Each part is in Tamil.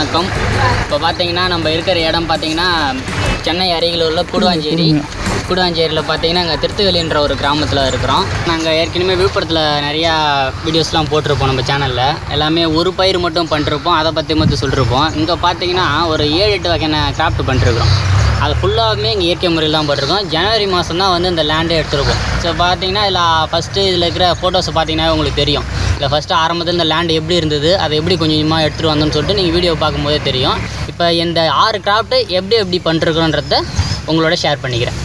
வணக்கம் இப்போ பார்த்தீங்கன்னா நம்ம இருக்கிற இடம் பார்த்தீங்கன்னா சென்னை அருகில் உள்ள கூடுவாஞ்சேரி கூடுவாஞ்சேரியில் பார்த்தீங்கன்னா அங்கே திருத்துவெளின்ற ஒரு கிராமத்தில் இருக்கிறோம் நாங்கள் ஏற்கனவே விழுப்புரத்தில் நிறையா வீடியோஸ்லாம் போட்டிருப்போம் நம்ம சேனலில் எல்லாமே ஒரு பயிர் மட்டும் பண்ணிருப்போம் அதை பற்றி மட்டும் சொல்லிருப்போம் இங்கே பார்த்தீங்கன்னா ஒரு ஏழு எட்டு வகையான கிராஃப்ட் பண்ணிருக்கிறோம் அது ஃபுல்லாகவே இங்கே இயற்கை முறையில் தான் போட்டிருக்கோம் ஜனவரி மாதம் தான் வந்து இந்த லேண்டே எடுத்துருக்கோம் ஸோ பார்த்தீங்கன்னா இதில் ஃபஸ்ட்டு இதில் இருக்கிற ஃபோட்டோஸை பார்த்தீங்கன்னா உங்களுக்கு தெரியும் இல்லை ஃபஸ்ட்டு ஆரம்பத்தில் இந்த லேண்ட் எப்படி இருந்தது அதை எப்படி கொஞ்சம் கொஞ்சமாக எடுத்துகிட்டு வந்தோம்னு சொல்லிட்டு நீங்கள் வீடியோ பார்க்கும்போதே தெரியும் இப்போ இந்த ஆறு கிராஃப்ட்டு எப்படி எப்படி பண்ணிருக்கிறோன்றத உங்களோட ஷேர் பண்ணிக்கிறேன்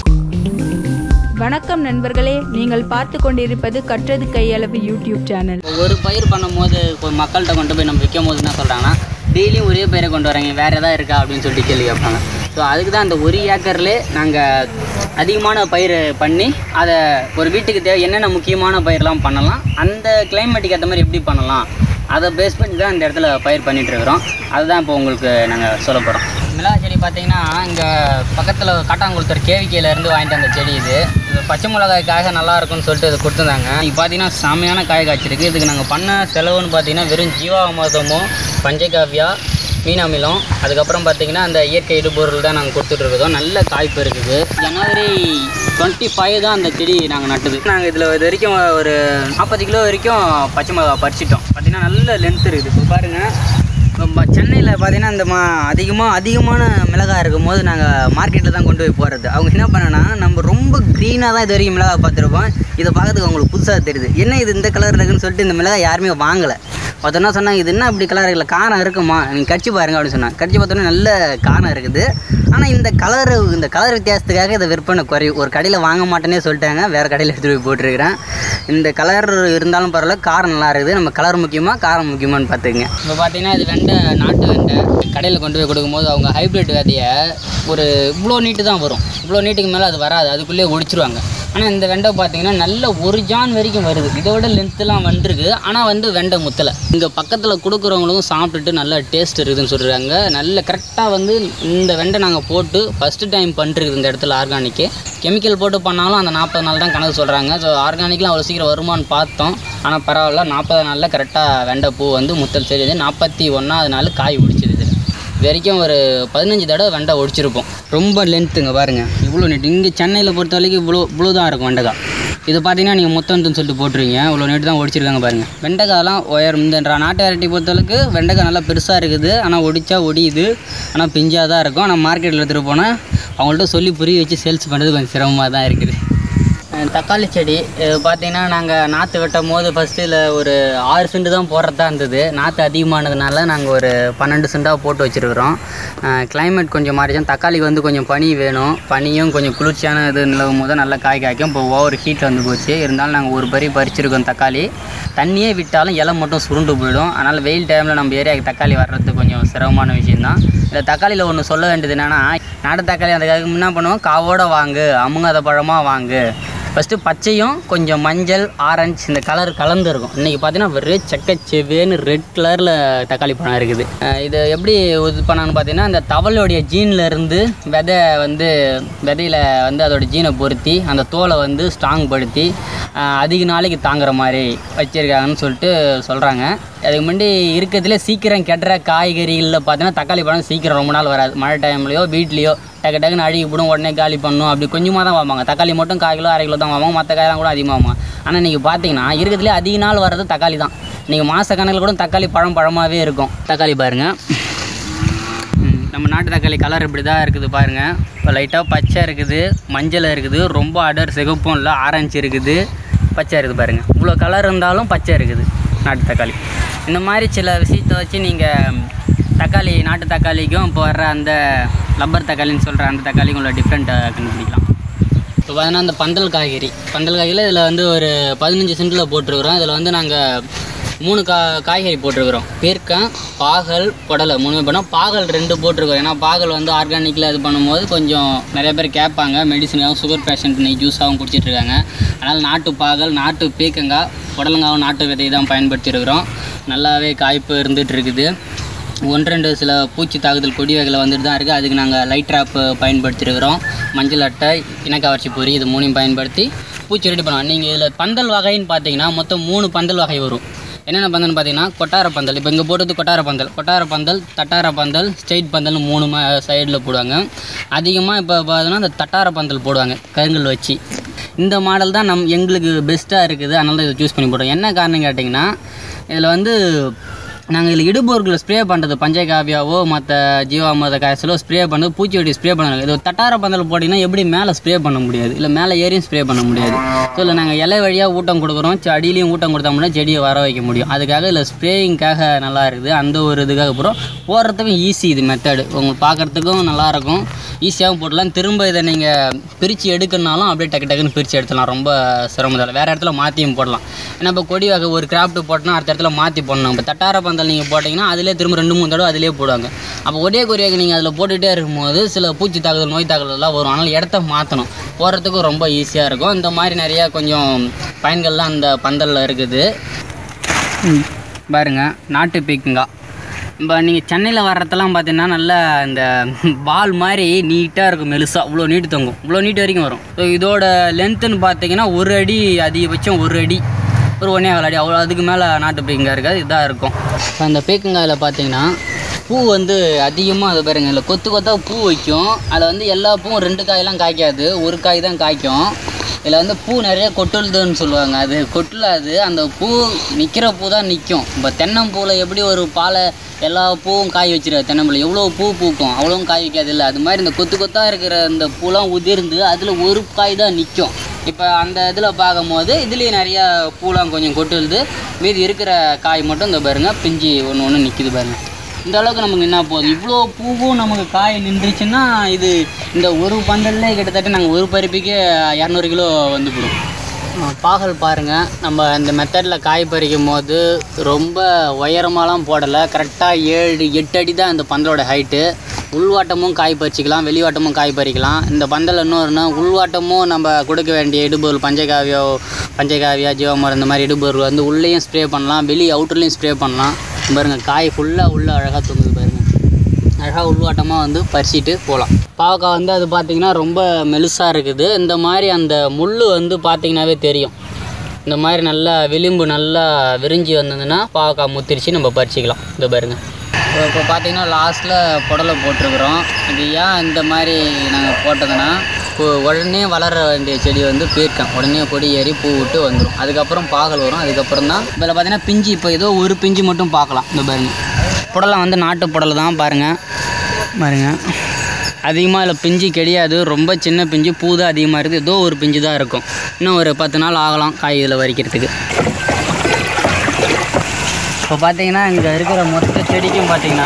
வணக்கம் நண்பர்களே நீங்கள் பார்த்து கொண்டிருப்பது கற்றது கையளவு யூடியூப் சேனல் இப்போ ஒரு பயிர் பண்ணும்போது இப்போ மக்கள்கிட்ட கொண்டு போய் நம்ம விற்கும் போது என்ன சொல்கிறாங்கன்னா டெய்லியும் ஒரே பயிரை கொண்டு வராங்க வேறு எதாவது இருக்கா அப்படின்னு சொல்லிட்டு கேள்வி கேட்பாங்க ஸோ அதுக்கு தான் அந்த ஒரு ஏக்கர்லேயே நாங்கள் அதிகமான பயிர் பண்ணி அதை ஒரு வீட்டுக்கு தேவை என்னென்ன முக்கியமான பயிரெலாம் பண்ணலாம் அந்த கிளைமேட்டுக்கு ஏற்ற மாதிரி எப்படி பண்ணலாம் அதை பேஸ் பண்ணி தான் இந்த இடத்துல பயிர் பண்ணிட்டு இருக்கிறோம் அதுதான் இப்போ உங்களுக்கு நாங்கள் சொல்ல போகிறோம் மிளகா செடி பார்த்தீங்கன்னா இங்கே பக்கத்தில் காட்டாங்குளத்தூர் கேவிக்கையிலேருந்து வாங்கிட்டு வந்த செடி இது இது பச்சை மிளகாய்க்காக நல்லா இருக்கும்னு சொல்லிட்டு இது கொடுத்துருந்தாங்க இப்போ பார்த்தீங்கன்னா செமையான காய் காய்ச்சிருக்கு இதுக்கு நாங்கள் பண்ண செலவுன்னு பார்த்தீங்கன்னா வெறும் ஜீவாமிர்தமும் பஞ்சகாவியா மீன் அமிலம் அதுக்கப்புறம் பார்த்தீங்கன்னா அந்த இயற்கை இடுபொருள் தான் நாங்கள் கொடுத்துட்ருக்கோம் நல்ல காய்ப்பு இருக்குது ஜனவரி டுவெண்ட்டி ஃபைவ் தான் அந்த செடி நாங்கள் நட்டது நாங்கள் இதில் இது வரைக்கும் ஒரு நாற்பது கிலோ வரைக்கும் பச்சை மிளகா பறிச்சிட்டோம் பார்த்தீங்கன்னா நல்ல லென்த் இருக்குது இப்போ பாருங்கள் நம்ம சென்னையில் பார்த்தீங்கன்னா இந்த மா அதிகமாக அதிகமான மிளகாய் இருக்கும் போது நாங்கள் மார்க்கெட்டில் தான் கொண்டு போய் போகிறது அவங்க என்ன பண்ணனா நம்ம ரொம்ப க்ரீனாக தான் இது வரைக்கும் மிளகாய் பார்த்துருப்போம் இதை பார்க்கறதுக்கு அவங்களுக்கு புதுசாக தெரியுது என்ன இது இந்த கலர் இருக்குன்னு சொல்லிட்டு இந்த மிளகாய் யாருமே வாங்கலை ஒருத்தர் என்ன சொன்னாங்க இது என்ன அப்படி கலர் இல்லை காரம் இருக்குமா நீங்கள் கடிச்சு பாருங்க அப்படின்னு சொன்னாங்க கடிச்சு பார்த்தோன்னே நல்ல காரம் இருக்குது ஆனால் இந்த கலர் இந்த கலர் வித்தியாசத்துக்காக இதை விற்பனை குறையும் ஒரு கடையில் வாங்க மாட்டேனே சொல்லிட்டாங்க வேறு கடையில் எடுத்துகிட்டு போய் போட்டிருக்கிறேன் இந்த கலர் இருந்தாலும் பரவாயில்ல காரம் நல்லா இருக்குது நம்ம கலர் முக்கியமாக காரம் முக்கியமானு பார்த்துக்குங்க இப்போ பார்த்தீங்கன்னா இது வெண்டை நாட்டு வெண்டை கடையில் கொண்டு போய் கொடுக்கும்போது அவங்க ஹைப்ரிட் விதையை ஒரு இவ்வளோ நீட்டு தான் வரும் இவ்வளோ நீட்டுக்கு மேலே அது வராது அதுக்குள்ளேயே ஒடிச்சிருவாங்க ஆனால் இந்த வெண்டை பார்த்தீங்கன்னா நல்ல ஒரு ஜான் வரைக்கும் வருது இதோட லென்த்துலாம் வந்துருக்கு ஆனால் வந்து வெண்டை முத்தலை இங்கே பக்கத்தில் கொடுக்குறவங்களுக்கும் சாப்பிட்டுட்டு நல்ல டேஸ்ட் இருக்குதுன்னு சொல்கிறாங்க நல்ல கரெக்டாக வந்து இந்த வெண்டை நாங்கள் போட்டு ஃபஸ்ட்டு டைம் பண்ணிருக்குது இந்த இடத்துல ஆர்கானிக்கு கெமிக்கல் போட்டு பண்ணாலும் அந்த நாற்பது நாள் தான் கணக்கு சொல்கிறாங்க ஸோ ஆர்கானிக்லாம் அவ்வளோ சீக்கிரம் வருமான்னு பார்த்தோம் ஆனால் பரவாயில்ல நாற்பது நாளில் கரெக்டாக வெண்டை பூ வந்து முத்தல் தெரியுது நாற்பத்தி ஒன்றாவது நாள் காய் பிடிச்சிது இது வரைக்கும் ஒரு பதினஞ்சு தடவை வெண்டை ஒடிச்சிருப்போம் ரொம்ப லென்த்துங்க பாருங்கள் இவ்வளோ நீட்டு இங்கே சென்னையில் பொறுத்த வரைக்கும் இவ்வளோ இவ்வளோ தான் இருக்கும் வெண்டைக்காய் இது பார்த்தீங்கன்னா நீங்கள் முத்தம்னு சொல்லிட்டு போட்டுருவீங்க இவ்வளோ நீட்டு தான் ஒடிச்சிருக்காங்க பாருங்கள் வெண்டைக்காயெல்லாம் உயர் இந்த நாட்டு வெரைட்டி பொறுத்தளவுக்கு வெண்டைக்காய் நல்லா பெருசாக இருக்குது ஆனால் ஒடிச்சா ஒடியுது ஆனால் பிஞ்சாக தான் இருக்கும் ஆனால் மார்க்கெட்டில் எடுத்துகிட்டு போனால் அவங்கள்ட்ட சொல்லி புரிய வச்சு சேல்ஸ் பண்ணுறது கொஞ்சம் சிரமமாக தான் இருக்குது அஹ் தக்காளி செடி இது பார்த்தீங்கன்னா நாங்கள் நாற்று வெட்டும் போது ஃபஸ்ட்டு இதில் ஒரு ஆறு சென்ட் தான் போடுறதா இருந்தது நாற்று அதிகமானதுனால நாங்கள் ஒரு பன்னெண்டு சென்டாக போட்டு வச்சுருக்குறோம் கிளைமேட் கொஞ்சம் மாறிச்சோம் தக்காளிக்கு வந்து கொஞ்சம் பனி வேணும் பனியும் கொஞ்சம் குளிர்ச்சியான இது நிலவும் போது நல்லா காய் காய்க்கும் இப்போ ஓவர் ஹீட் வந்து போச்சு இருந்தாலும் நாங்கள் ஒரு பறி பறிச்சிருக்கோம் தக்காளி தண்ணியே விட்டாலும் இலை மட்டும் சுருண்டு போயிடும் அதனால் வெயில் டைமில் நம்ம ஏரியாவுக்கு தக்காளி வர்றது கொஞ்சம் சிரமமான விஷயம்தான் இந்த தக்காளியில் ஒன்று சொல்ல வேண்டியது என்னென்னா நாட்டு தக்காளி அதுக்காக என்ன பண்ணுவோம் காவோட வாங்கு அமுங்காத பழமாக வாங்கு ஃபஸ்ட்டு பச்சையும் கொஞ்சம் மஞ்சள் ஆரஞ்சு இந்த கலர் கலந்து இருக்கும் இன்றைக்கி பார்த்தீங்கன்னா ஒரே செக்க செவேன்னு ரெட் கலரில் தக்காளி பழம் இருக்குது அஹ் இது எப்படி இது பண்ணான்னு பார்த்தீங்கன்னா இந்த தவளுடைய ஜீன்ல இருந்து விதை வந்து விதையில வந்து அதோட ஜீனை பொருத்தி அந்த தோலை வந்து ஸ்ட்ராங் படுத்தி அஹ் அதிக நாளைக்கு தாங்குற மாதிரி வச்சுருக்காங்கன்னு சொல்லிட்டு சொல்கிறாங்க அதுக்கு முன்னாடி இருக்கிறதுலே சீக்கிரம் கெட்டுற காய்கறிகளில் பார்த்தீங்கன்னா தக்காளி பழம் சீக்கிரம் ரொம்ப நாள் வராது மழை டைம்லையோ வீட்லேயோ டக்கு டக்குன்னு அழுகி போடும் உடனே காலி பண்ணும் அப்படி கொஞ்சமாக தான் வாங்குவாங்க தக்காளி மட்டும் கால் கிலோ அரை கிலோ தான் வாங்குவாங்க மற்ற காயெல்லாம் கூட அதிகமாக வாங்குவாங்க ஆனால் இன்றைக்கி பார்த்தீங்கன்னா இருக்கிறதுலே அதிக நாள் வர்றது தக்காளி தான் இன்றைக்கி மாத கணக்கில் கூட தக்காளி பழம் பழமாகவே இருக்கும் தக்காளி பாருங்கள் ம், நம்ம நாட்டு தக்காளி கலர் இப்படி தான் இருக்குது பாருங்கள் இப்போ லைட்டாக பச்சை இருக்குது மஞ்சள் இருக்குது ரொம்ப அடர் சிகப்பும் இல்லை ஆரஞ்சு இருக்குது பச்சை இருக்குது பாருங்கள் இவ்வளோ கலர் இருந்தாலும் பச்சை இருக்குது நாட்டு தக்காளி இந்த மாதிரி சில விஷயத்தை வச்சு நீங்கள் தக்காளி நாட்டு தக்காளிக்கும் இப்போ வர்ற அந்த லப்பர் தக்காளின்னு சொல்கிற அந்த தக்காளிக்கும் உள்ள டிஃப்ரெண்ட்டை கண்டுபிடிக்கலாம் இப்போ பார்த்தீங்கன்னா அந்த பந்தல் காய்கறி பந்தல் காய்கறியில் இதில் வந்து ஒரு பதினஞ்சு சென்டில் போட்டிருக்கிறோம் இதில் வந்து நாங்கள் மூணு கா காய்கறி போட்டிருக்கிறோம் பீர்க்கன் பாகல் புடலை மூணுமே பண்ணோம் பாகல் ரெண்டு போட்டிருக்கோம் ஏன்னா பாகல் வந்து ஆர்கானிக்கில் இது பண்ணும்போது கொஞ்சம் நிறைய பேர் கேட்பாங்க மெடிசனாகவும் சுகர் பேஷண்ட் இன்னைக்கு ஜூஸாகவும் குடிச்சிட்ருக்காங்க அதனால் நாட்டு பாகல் நாட்டு பீக்கங்காய் புடலங்காவும் நாட்டு விதை தான் பயன்படுத்தியிருக்கிறோம் நல்லாவே காய்ப்பு இருந்துகிட்டு இருக்குது ஒன்று ரெண்டு சில பூச்சி தாக்குதல் கொடி வகையில் வந்துட்டு தான் இருக்குது அதுக்கு நாங்கள் லைட் ட்ராப் பயன்படுத்தியிருக்கிறோம் மஞ்சள் அட்டை இனக்கவர்ச்சி பொறி இது மூணையும் பயன்படுத்தி பூச்சி ரெடி பண்ணுவோம் நீங்கள் இதில் பந்தல் வகைன்னு பார்த்தீங்கன்னா மொத்தம் மூணு பந்தல் வகை வரும் என்னென்ன பந்தல்னு பார்த்தீங்கன்னா கொட்டார பந்தல் இப்போ இங்கே போட்டது கொட்டார பந்தல் கொட்டார பந்தல் தட்டார பந்தல் ஸ்ட்ரெயிட் பந்தல்னு மூணு சைடில் போடுவாங்க அதிகமாக இப்போ பார்த்தீங்கன்னா இந்த தட்டார பந்தல் போடுவாங்க கருங்கல் வச்சு இந்த மாடல் தான் நம் எங்களுக்கு பெஸ்ட்டாக இருக்குது அதனால தான் இதை சூஸ் பண்ணி போடுறோம் என்ன காரணம் கேட்டிங்கன்னா இதில் வந்து நாங்கள் இதில் இடுபொருட்களை ஸ்ப்ரே பண்ணுறது பஞ்சகாவியாவோ மற்ற ஜீவாமிரத காய்ச்சலோ ஸ்ப்ரே பண்ணுறது பூச்சிவெடி ஸ்ப்ரே பண்ணுறாங்க இது தட்டார பந்தல் போட்டிங்கன்னா எப்படி மேலே ஸ்ப்ரே பண்ண முடியாது இல்லை மேலே ஏறியும் ஸ்ப்ரே பண்ண முடியாது ஸோ இல்லை நாங்கள் இலை வழியாக ஊட்டம் கொடுக்குறோம் செ- அடியிலையும் ஊட்டம் கொடுத்தா மட்டும் செடியை வர வைக்க முடியும் அதுக்காக இல்லை ஸ்ப்ரேயிங்காக நல்லா இருக்குது அந்த ஒரு இதுக்காக போகிறோம் போடுறதுக்கும் ஈஸி இது மெத்தடு உங்களுக்கு பார்க்குறதுக்கும் நல்லாயிருக்கும் ஈஸியாகவும் போடலாம் திரும்ப இதை நீங்கள் பிரித்து எடுக்கணுனாலும் அப்படியே டக்கு டக்குன்னு பிரித்து எடுத்துடலாம் ரொம்ப சிரமத்தில் வேறு இடத்துல மாற்றியும் போடலாம் ஏன்னா இப்போ கொடி வகை ஒரு கிராஃப்ட் போட்டோன்னா அடுத்த இடத்துல மாற்றி போடணும் இப்போ தட்டார பந்தல் நீங்கள் போட்டிங்கன்னா அதிலே திரும்ப ரெண்டு மூணு தடவை அதிலே போடுவாங்க அப்போ ஒரே கொடியாக நீங்கள் அதில் போட்டுகிட்டே இருக்கும்போது சில பூச்சி தாக்குதல் நோய் தாக்குதல் எல்லாம் வரும் அதனால் இடத்த மாற்றணும் போடுறதுக்கும் ரொம்ப ஈஸியாக இருக்கும் இந்த மாதிரி நிறையா கொஞ்சம் பயன்கள்லாம் அந்த பந்தலில் இருக்குது ம், பாருங்க நாட்டு பீக்குங்கா இப்போ நீங்கள் சென்னையில் வர்றதெல்லாம் பார்த்தீங்கன்னா நல்லா இந்த பால் மாதிரி நீட்டாக இருக்கும் மெலுசாக இவ்வளோ நீட்டு தொங்கும் இவ்வளோ நீட்டு வரைக்கும் வரும் ஸோ இதோட லென்த்துன்னு பார்த்தீங்கன்னா ஒரு அடி அதிகபட்சம் ஒரு அடி ஒரு ஒன்றே கால் அடி அவ்வளோ அதுக்கு மேலே நாட்டு பீக்கங்காய் இருக்காது இதாக இருக்கும் இப்போ அந்த பீக்கங்காயில் பார்த்தீங்கன்னா பூ வந்து அதிகமாக அது பாருங்க இல்லை கொத்து கொத்தாக பூ வைக்கும் அதில் வந்து எல்லா பூவும் ரெண்டு காயெல்லாம் காய்க்காது ஒரு காய் தான் காய்க்கும் இதில் வந்து பூ நிறைய கொட்டுழுதுன்னு சொல்லுவாங்க அது கொட்டலாது அந்த பூ நிற்கிற பூ தான் நிற்கும் இப்போ தென்னம்பூவில் எப்படி ஒரு பாலை எல்லா பூவும் காய் வச்சிருக்காது தென்னம்பூவில் எவ்வளோ பூ பூக்கும் அவ்வளோவும் காய் வைக்காது இல்லை அது மாதிரி இந்த கொத்து கொத்தாக இருக்கிற இந்த பூலாம் உதிர்ந்து அதில் ஒரு காய் தான் நிற்கும் இப்போ அந்த இதில் பார்க்கும்போது இதுலேயும் நிறையா பூலாம் கொஞ்சம் கொட்டுழுது மீதி இருக்கிற காய் மட்டும் இந்த பாருங்க பிஞ்சு ஒன்று ஒன்று நிற்கிது பாருங்க இந்த அளவுக்கு நமக்கு என்ன போகுது இவ்வளோ பூவும் நமக்கு காய் நின்றுச்சுன்னா இது இந்த ஒரு பந்தல்லே கிட்டத்தட்ட நாங்கள் ஒரு பருப்பிக்கே இரநூறு கிலோ வந்து போடும் பாகல் பாருங்கள் நம்ம இந்த மெத்தடில் காய் பறிக்கும் போது ரொம்ப உயரமாலாம் போடலை கரெக்டாக ஏழு எட்டு அடி தான் இந்த பந்தலோட ஹைட்டு உள்வாட்டமும் காய் பறிச்சிக்கலாம் வெளிவாட்டமும் காய் பறிக்கலாம் இந்த பந்தல் இன்னொருனா உள்வாட்டமும் நம்ம கொடுக்க வேண்டிய இடுபொருள் பஞ்சகாவியோ பஞ்சகாவியா ஜீவாமரம் இந்த மாதிரி இடுபொருள் வந்து உள்ளேயும் ஸ்ப்ரே பண்ணலாம் வெளி அவுட்டர்லேயும் ஸ்ப்ரே பண்ணலாம் பாருங்க காய் ஃபுல்லாக உள்ள அழகாக தொங்குது பாருங்க அழகாக உள்வாட்டமாக வந்து பறிச்சிட்டு போகலாம் பாவக்காய் வந்து அது பார்த்திங்கன்னா ரொம்ப மெலுசாக இருக்குது இந்த மாதிரி அந்த முள் வந்து பார்த்திங்கனாவே தெரியும் இந்த மாதிரி நல்லா விளிம்பு நல்லா விரிஞ்சு வந்ததுன்னா பாவக்காய் முத்திரிச்சு நம்ம பறிச்சிக்கலாம் இந்த பாருங்க இப்போ இப்போ பார்த்தீங்கன்னா லாஸ்ட்டில் புடலை போட்டிருக்கிறோம் இது ஏன் இந்த மாதிரி நாங்கள் போட்டதுன்னா இப்போ உடனே வளர வேண்டிய செடி வந்து பீர்க்கம் உடனே கொடி ஏறி பூ விட்டு வந்துடும் அதுக்கப்புறம் பாகல் வரும் அதுக்கப்புறம் தான் இதில் பார்த்தீங்கன்னா பிஞ்சு இப்போ ஏதோ ஒரு பிஞ்சு மட்டும் பார்க்கலாம் இந்த பாருங்க புடலை வந்து நாட்டு புடலை தான் பாருங்கள் பாருங்க அதிகமாக இதில் பிஞ்சு கிடையாது ரொம்ப சின்ன பிஞ்சு பூ தான் அதிகமாக இருக்குது ஏதோ ஒரு பிஞ்சு தான் இருக்கும் இன்னும் ஒரு பத்து நாள் ஆகலாம் காய் இதில் வரிக்கிறதுக்கு இப்போ பார்த்தீங்கன்னா இங்கே இருக்கிற மொத்த செடிக்கும் பார்த்தீங்கன்னா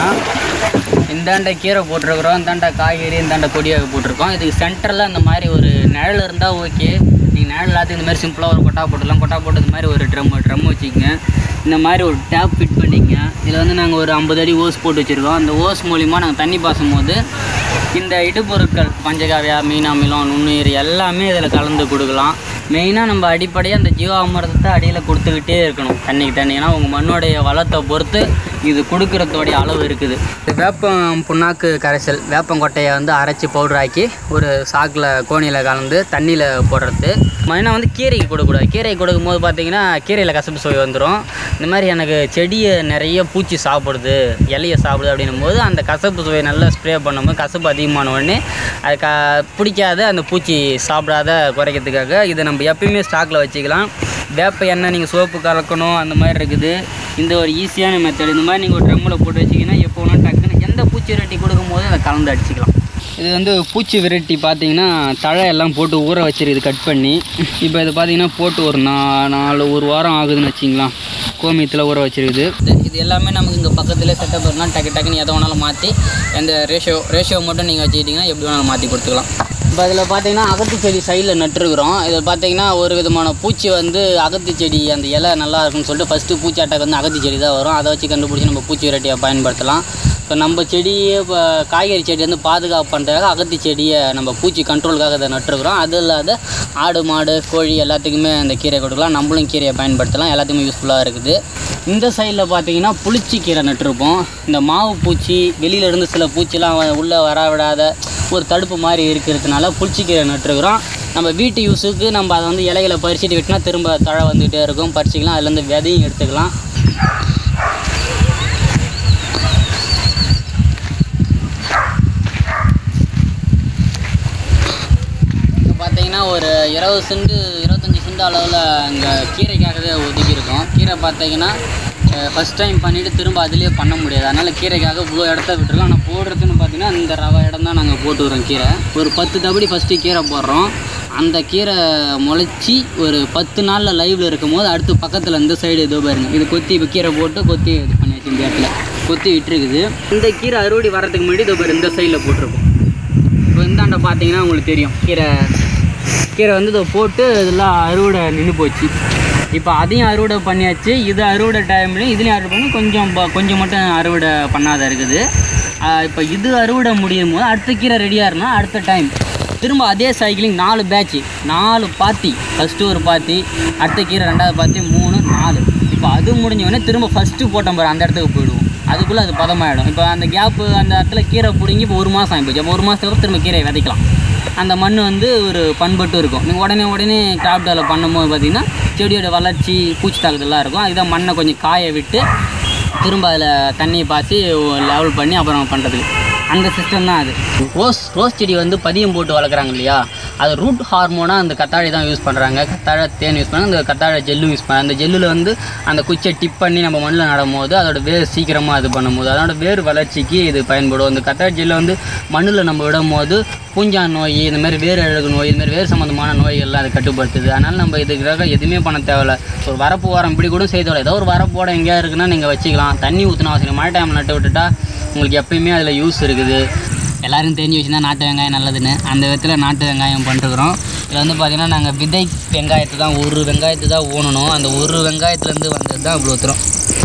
இந்தாண்ட கீரை போட்டிருக்கிறோம் இந்தாண்ட காய்கறி இந்தாண்ட கொடியாக போட்டிருக்கோம் இதுக்கு சென்டரில் இந்த மாதிரி ஒரு நிழல் இருந்தால் ஓகே நீங்கள் நிழல் எல்லாத்தையும் இந்த மாதிரி சிம்பிளாக ஒரு கொட்டா போட்டுடலாம் கொட்டா போட்டு இந்த மாதிரி ஒரு ட்ரம் ட்ரம் வச்சுக்கங்க இந்த மாதிரி ஒரு டேப் ஃபிட் பண்ணிக்கங்க இதில் வந்து நாங்கள் ஒரு ஐம்பது அடி ஓஸ் போட்டு வச்சுருக்கோம் அந்த ஓஸ் மூலிமா நாங்கள் தண்ணி பாசும் போது இந்த இடுபொருட்கள் பஞ்சகாவியா மீன் அமிலம் நுண்ணுயிர் எல்லாமே இதில் கலந்து கொடுக்கலாம் மெயினாக நம்ம அடிப்படையாக அந்த ஜீவாமிரதத்தை அடியில் கொடுத்துக்கிட்டே இருக்கணும் தண்ணிக்கு தண்ணி ஏன்னா உங்கள் மண்ணோடைய வளத்தை பொறுத்து இது கொடுக்குறதோடைய அளவு இருக்குது இது வேப்பம் புண்ணாக்கு கரைசல் வேப்பங்கொட்டையை வந்து அரைச்சி பவுடர் ஆக்கி ஒரு சாக்கில் கோணியில் கலந்து தண்ணியில் போடுறது மெயினாக வந்து கீரைக்கு கொடுக்கக்கூடாது கீரைக்கு கொடுக்கும்போது பார்த்தீங்கன்னா கீரையில் கசப்பு சுவை வந்துடும் இந்த மாதிரி எனக்கு செடியை நிறைய பூச்சி சாப்பிடுது இலையை சாப்பிடுது அப்படின்னும் போது அந்த கசப்பு சுவையை நல்லா ஸ்ப்ரே பண்ணும்போது கசப்பு அதிகமான உடனே அது க பிடிக்காத அந்த பூச்சி சாப்பிடாத குறைக்கிறதுக்காக இதை நம்ம எப்பயுமே ஸ்டாக்கில் வச்சுக்கலாம் வேப்ப எண்ணெய் நீங்கள் சோப்பு கலக்கணும் அந்த மாதிரி இருக்குது இந்த ஒரு ஈஸியான மெத்தட் இந்த மாதிரி நீங்கள் ஒரு ட்ரம்மில் போட்டு வச்சிங்கன்னா எப்போ வேணாலும் டக்குன்னு எந்த பூச்சி விரட்டி கொடுக்கும்போது அதை கலந்து அடிச்சுக்கலாம் இது வந்து பூச்சி விரட்டி பார்த்தீங்கன்னா தழை எல்லாம் போட்டு ஊற வச்சிருக்குது கட் பண்ணி இப்போ இது பார்த்தீங்கன்னா போட்டு ஒரு நா நாலு ஒரு வாரம் ஆகுதுன்னு வச்சிங்களா கோமியத்தில் ஊற வச்சிருக்குது இது- இது எல்லாமே நமக்கு இங்கே பக்கத்துலேயே செட்டப் இருந்தால் டக்கு டக்குன்னு எதை வேணாலும் மாற்றி எந்த ரேஷியோ ரேஷியோ மட்டும் நீங்கள் வச்சுக்கிட்டிங்கன்னா எப்படி வேணாலும் மாற்றி கொடுத்துக்கலாம் இப்போ அதில் பார்த்தீங்கன்னா அகத்தி செடி சைடில் நட்டுருக்குறோம் இதில் பார்த்தீங்கன்னா ஒரு விதமான பூச்சி வந்து அகத்தி செடி அந்த இலை நல்லா இருக்குன்னு சொல்லிட்டு ஃபஸ்ட்டு பூச்சி அட்டாக் வந்து அகத்தி செடி தான் வரும் அதை வச்சு கண்டுபிடிச்சி நம்ம பூச்சி விரட்டியை பயன்படுத்தலாம் இப்போ நம்ம செடியை இப்போ காய்கறி செடி வந்து பாதுகாப்பு பண்ணுறதுக்காக அகத்தி செடியை நம்ம பூச்சி கண்ட்ரோலுக்காக அதை நட்டுருக்குறோம் அது இல்லாத ஆடு மாடு கோழி எல்லாத்துக்குமே அந்த கீரை கொடுக்கலாம் நம்மளும் கீரையை பயன்படுத்தலாம் எல்லாத்துக்குமே யூஸ்ஃபுல்லாக இருக்குது இந்த சைடில் பார்த்தீங்கன்னா புளிச்சி கீரை நட்டிருப்போம் இந்த மாவு பூச்சி வெளியில இருந்து சில பூச்சிலாம் வ- உள்ளே வர விடாத ஒரு தடுப்பு மாதிரி இருக்கிறதுனால புளிச்சிக்கீரை நட்டுருக்குறோம் நம்ம வீட்டு யூஸுக்கு நம்ம அதை வந்து இலைகளை பறிச்சுட்டு விட்டினா திரும்ப தழை வந்துகிட்டே இருக்கும் பறிச்சிக்கலாம் அதுலேருந்து விதையும் எடுத்துக்கலாம் இப்போ பார்த்தீங்கன்னா ஒரு இருபது சென்ட் இருபத்தஞ்சி சென்ட் அளவில் இங்கே கீரைக்காகவே ஒதுக்கியிருக்கோம் கீரை பார்த்தீங்கன்னா ஃபஸ்ட் டைம் பண்ணிவிட்டு திரும்ப அதுலேயே பண்ண முடியாது அதனால் கீரைக்காக இவ்வளோ இடத்த விட்டுருக்கோம் ஆனால் போடுறதுன்னு பார்த்தீங்கன்னா இந்த ரவை இடம் தான் நாங்கள் போட்டு வரோம் கீரை ஒரு பத்து தபடி ஃபஸ்ட்டு கீரை போடுறோம் அந்த கீரை முளைச்சி ஒரு பத்து நாளில் லைவில் இருக்கும் போது அடுத்து பக்கத்தில் இந்த சைடு இதோ பாருங்க இது கொத்தி இப்போ கீரை போட்டு கொத்தி இது பண்ணியாச்சு இந்த இடத்துல கொத்தி விட்டுருக்குது இந்த கீரை அறுவடை வர்றதுக்கு முன்னாடி இதோ பாரு இந்த சைடில் போட்டிருக்கோம் இப்போ இந்தாண்ட பார்த்தீங்கன்னா உங்களுக்கு தெரியும் கீரை கீரை வந்து இதை போட்டு இதெல்லாம் அறுவடை நின்று போச்சு இப்போ அதையும் அறுவடை பண்ணியாச்சு இது அறுவடை டைம்லையும் இதுலேயும் அறுவடை பண்ணி கொஞ்சம் ப- கொஞ்சம் மட்டும் அறுவடை பண்ணாத இருக்குது இப்போ இது அறுவடை முடியும் போது அடுத்த கீரை ரெடியாக இருந்தால் அடுத்த டைம் திரும்ப அதே சைக்கிளிங் நாலு பேட்ச் நாலு பாத்தி ஃபஸ்ட்டு ஒரு பாத்தி அடுத்த கீரை ரெண்டாவது பாத்தி மூணு நாலு இப்போ அது முடிஞ்ச உடனே திரும்ப ஃபஸ்ட்டு போட்டோம் பாரு அந்த இடத்துக்கு போயிடுவோம் அதுக்குள்ளே அது பதமாயிடும் இப்போ அந்த கேப்பு அந்த இடத்துல கீரை பிடுங்கி இப்போ ஒரு மாதம் ஆகிப்போச்சு அப்போ ஒரு மாதத்துக்கு அப்புறம் திரும்ப கீரையை விதைக்கலாம் அந்த மண் வந்து ஒரு பண்பட்டு இருக்கும் நீங்கள் உடனே உடனே கிராப் டெவலப் பண்ணும்போது பார்த்தீங்கன்னா செடியோட வளர்ச்சி பூச்சி தாக்குதல்லாம் இருக்கும் அதுதான் மண்ணை கொஞ்சம் காய விட்டு திரும்ப அதில் தண்ணியை பாய்ச்சி லெவல் பண்ணி அப்புறம் பண்ணுறதுக்கு அந்த சிஸ்டம் தான் அது ரோஸ் ரோஸ் செடி வந்து பதியம் போட்டு வளர்க்குறாங்க இல்லையா அது ரூட் ஹார்மோனாக அந்த கத்தாழை தான் யூஸ் பண்ணுறாங்க கத்தாழை தேன் யூஸ் பண்ணாங்க அந்த கத்தாழை ஜெல்லும் யூஸ் பண்ணாங்க அந்த ஜெல்லில் வந்து அந்த குச்சியை டிப் பண்ணி நம்ம மண்ணில் நடும்போது அதோட வேர் சீக்கிரமாக இது பண்ணும்போது அதோட வேர் வளர்ச்சிக்கு இது பயன்படும் அந்த கத்தாழை ஜெல்லை வந்து மண்ணில் நம்ம விடும்போது பூஞ்சான் நோய் இந்த மாதிரி வேர் அழுகு நோய் இந்த மாதிரி வேர் சம்மந்தமான நோய்கள்லாம் அது கட்டுப்படுத்துது அதனால் நம்ம இதுக்காக எதுவுமே பண்ண தேவையில்ல ஒரு வரப்பு ஓரம் இப்படி கூட செய்தோம் ஏதோ ஒரு வரப்பு ஓரம் எங்கேயா இருக்குன்னா நீங்கள் வச்சுக்கலாம் தண்ணி ஊற்றின அவசியம் மழை டைமில் நட்டு விட்டுட்டா உங்களுக்கு எப்பயுமே அதில் யூஸ் இருக்குது எல்லாரும் தெரிஞ்சு வச்சுருந்தா நாட்டு வெங்காயம் நல்லதுன்னு அந்த விதத்தில் நாட்டு வெங்காயம் பண்ணிருக்கிறோம் இதில் வந்து பார்த்திங்கன்னா நாங்கள் விதை வெங்காயத்தை தான் ஒரு வெங்காயத்தை தான் ஊனணும் அந்த ஒரு வெங்காயத்துலேருந்து வந்தது தான் இவ்வளோ தூரம்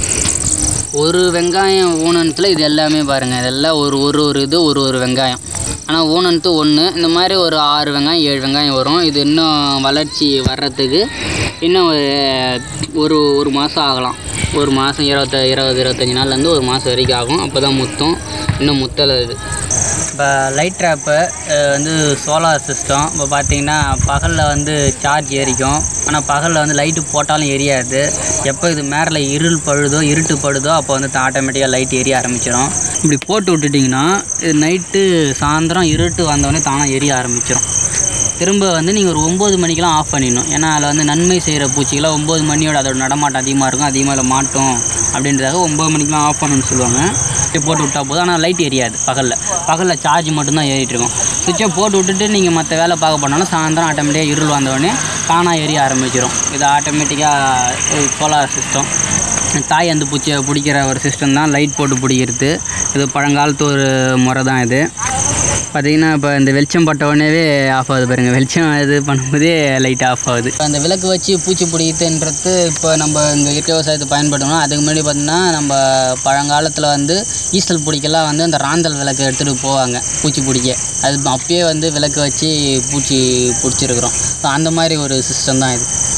ஒரு வெங்காயம் ஊனத்தில் இது எல்லாமே பாருங்கள் இதெல்லாம் ஒரு ஒரு ஒரு இது ஒரு ஒரு வெங்காயம் ஆனால் ஊனத்து ஒன்று இந்த மாதிரி ஒரு ஆறு வெங்காயம் ஏழு வெங்காயம் வரும் இது இன்னும் வளர்ச்சி வர்றதுக்கு இன்னும் ஒரு ஒரு ஒரு மாதம் ஆகலாம் ஒரு மாதம் இருபத்த இருபது இருபத்தஞ்சி நாள்லேருந்து ஒரு மாதம் வரைக்கும் ஆகும் அப்போ தான் முத்தும் இன்னும் முத்தலை இது இப்போ லைட் ட்ராப்பு வந்து சோலார் சிஸ்டம் இப்போ பார்த்தீங்கன்னா பகலில் வந்து சார்ஜ் எரிக்கும் ஆனால் பகலில் வந்து லைட்டு போட்டாலும் எரியாது எப்போ இது மேலே இருள் பழுதோ இருட்டு படுதோ அப்போ வந்து ஆட்டோமேட்டிக்காக லைட் எரிய ஆரம்பிச்சிடும் இப்படி போட்டு விட்டுட்டிங்கன்னா இது நைட்டு சாயந்தரம் இருட்டு வந்தோடனே தானாக எரிய ஆரம்பிச்சிடும் திரும்ப வந்து நீங்கள் ஒரு ஒம்பது மணிக்கெலாம் ஆஃப் பண்ணிடணும் ஏன்னா அதில் வந்து நன்மை செய்கிற பூச்சிகளாம் ஒம்பது மணியோட அதோட நடமாட்டம் அதிகமாக இருக்கும் அதிகமாக அதில் மாட்டும் அப்படின்றதாக ஒம்பது மணிக்கெலாம் ஆஃப் பண்ணணும்னு சொல்லுவாங்க சுவிட்சை போட்டு விட்டா போதும் ஆனால் லைட் எரியாது பகலில் பகலில் சார்ஜ் மட்டும்தான் ஏறிட்டு இருக்கும் சுவிட்சை போட்டு விட்டுட்டு நீங்கள் மற்ற வேலை பார்க்க போனாலும் சாயந்தரம் ஆட்டோமேட்டிக்காக இருள் வந்தோடனே தானாக எரிய ஆரம்பிச்சிடும் இது ஆட்டோமேட்டிக்காக சோலார் சிஸ்டம் தாய் அந்த பூச்சியை பிடிக்கிற ஒரு சிஸ்டம் தான் லைட் போட்டு பிடிக்கிறது இது பழங்காலத்து ஒரு முறை தான் இது பார்த்தீங்கன்னா இப்போ இந்த வெளிச்சம் பட்ட உடனேவே ஆஃப் ஆகுது பாருங்கள் வெளிச்சம் இது பண்ணும்போதே லைட் ஆஃப் ஆகுது இப்போ அந்த விளக்கு வச்சு பூச்சி பிடிக்குதுன்றது இப்போ நம்ம இந்த இயற்கை விவசாயத்தை பயன்படுத்தணும் அதுக்கு முன்னாடி பார்த்தீங்கன்னா நம்ம பழங்காலத்தில் வந்து ஈசல் பிடிக்கலாம் வந்து அந்த ராந்தல் விளக்கு எடுத்துகிட்டு போவாங்க பூச்சி பிடிக்க அது அப்பயே வந்து விளக்கு வச்சு பூச்சி பிடிச்சிருக்கிறோம் ஸோ அந்த மாதிரி ஒரு சிஸ்டம் தான் இது